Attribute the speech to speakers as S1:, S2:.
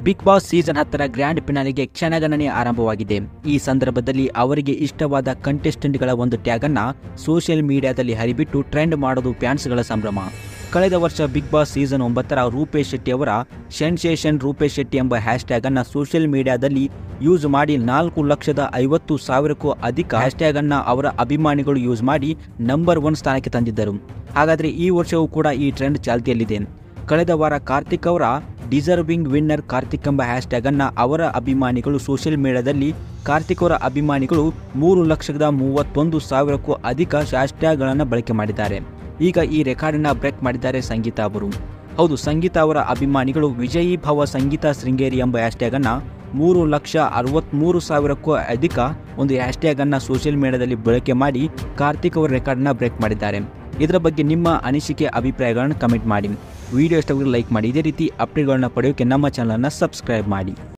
S1: big Boss season ಹತ್ತರ grand ಫಿನಾಲಿಗೆ ಕ್ಷಣಗಣನೆ ಆರಂಭವಾಗಿದೆ ಈ ಸಂದರ್ಭದಲ್ಲಿ ಅವರಿಗೆ ಇಷ್ಟವಾದ ಕಂಟೆಸ್ಟೆಂಟ್ಗಳ ಒಂದು ಟ್ಯಾಗ್ ಅನ್ನ ಸೋಷಿಯಲ್ ಮೀಡಿಯಾದಲ್ಲಿ ಹರಿಬಿಟ್ಟು ಟ್ರೆಂಡ್ ಮಾಡೋದು ಫ್ಯಾನ್ಸ್ಗಳ ಸಂಭ್ರಮ ಕಳೆದ ವರ್ಷ ಬಿಗ್ ಬಾಸ್ ಸೀಸನ್ ಒಂಬತ್ತರ ರೂಪೇಶ್ ಶೆಟ್ಟಿ ಅವರ ಸೆನ್ಸೇಷನ್ ರೂಪೇಶ್ ಶೆಟ್ಟಿ ಎಂಬ ಹ್ಯಾಶ್ ಟ್ಯಾಗ್ ಅನ್ನ ಸೋಷಿಯಲ್ ಮೀಡಿಯಾದಲ್ಲಿ ಯೂಸ್ ಮಾಡಿ ನಾಲ್ಕು ಲಕ್ಷದ ಐವತ್ತು ಸಾವಿರಕ್ಕೂ ಅಧಿಕ ಹ್ಯಾಶ್ ಟ್ಯಾಗ್ ಅನ್ನ ಅವರ ಅಭಿಮಾನಿಗಳು ಯೂಸ್ ಮಾಡಿ ನಂಬರ್ ಒನ್ ಸ್ಥಾನಕ್ಕೆ ತಂದಿದ್ದರು ಹಾಗಾದ್ರೆ ಈ ವರ್ಷವೂ ಕೂಡ ಈ ಟ್ರೆಂಡ್ ಚಾಲ್ತಿಯಲ್ಲಿದೆ ಕಳೆದ ವಾರ ಕಾರ್ತಿಕ್ ಅವರ ಡಿಸರ್ವಿಂಗ್ ವಿನ್ನರ್ ಕಾರ್ತಿಕ್ ಎಂಬ ಹ್ಯಾಶ್ ಟ್ಯಾಗ್ ಅನ್ನ ಅವರ ಅಭಿಮಾನಿಗಳು ಸೋಷಿಯಲ್ ಮೀಡಿಯಾದಲ್ಲಿ ಕಾರ್ತಿಕ್ ಅವರ ಅಭಿಮಾನಿಗಳು ಮೂರು ಲಕ್ಷದ ಮೂವತ್ತೊಂದು ಸಾವಿರಕ್ಕೂ ಅಧಿಕ ಹ್ಯಾಶ್ ಟ್ಯಾಗ್ಗಳನ್ನು ಬಳಕೆ ಮಾಡಿದ್ದಾರೆ ಈಗ ಈ ರೆಕಾರ್ಡನ್ನ ಬ್ರೇಕ್ ಮಾಡಿದ್ದಾರೆ ಸಂಗೀತ ಅವರು ಹೌದು ಸಂಗೀತ ಅವರ ಅಭಿಮಾನಿಗಳು ವಿಜಯೀ ಭವ ಸಂಗೀತ ಶೃಂಗೇರಿ ಎಂಬ ಹ್ಯಾಶ್ ಟ್ಯಾಗ್ ಅನ್ನ ಮೂರು ಲಕ್ಷ ಅರವತ್ತ್ಮೂರು ಸಾವಿರಕ್ಕೂ ಅಧಿಕ ಒಂದು ಹ್ಯಾಶ್ ಟ್ಯಾಗ್ ಅನ್ನ ಸೋಷಿಯಲ್ ಮೀಡಿಯಾದಲ್ಲಿ ಬಳಕೆ ಮಾಡಿ ಕಾರ್ತಿಕ್ ಅವರ ರೆಕಾರ್ಡ್ನ ಬ್ರೇಕ್ ಮಾಡಿದ್ದಾರೆ ಇದರ ಬಗ್ಗೆ ನಿಮ್ಮ ಅನಿಸಿಕೆ ಅಭಿಪ್ರಾಯಗಳನ್ನು ಕಮೆಂಟ್ ಮಾಡಿ ವಿಡಿಯೋ ಇಷ್ಟವಾದರೆ ಲೈಕ್ ಮಾಡಿ ಇದೇ ರೀತಿ ಅಪ್ಡೇಟ್ಗಳನ್ನ ಪಡೆಯೋಕೆ ನಮ್ಮ ಚಾನಲನ್ನು ಸಬ್ಸ್ಕ್ರೈಬ್ ಮಾಡಿ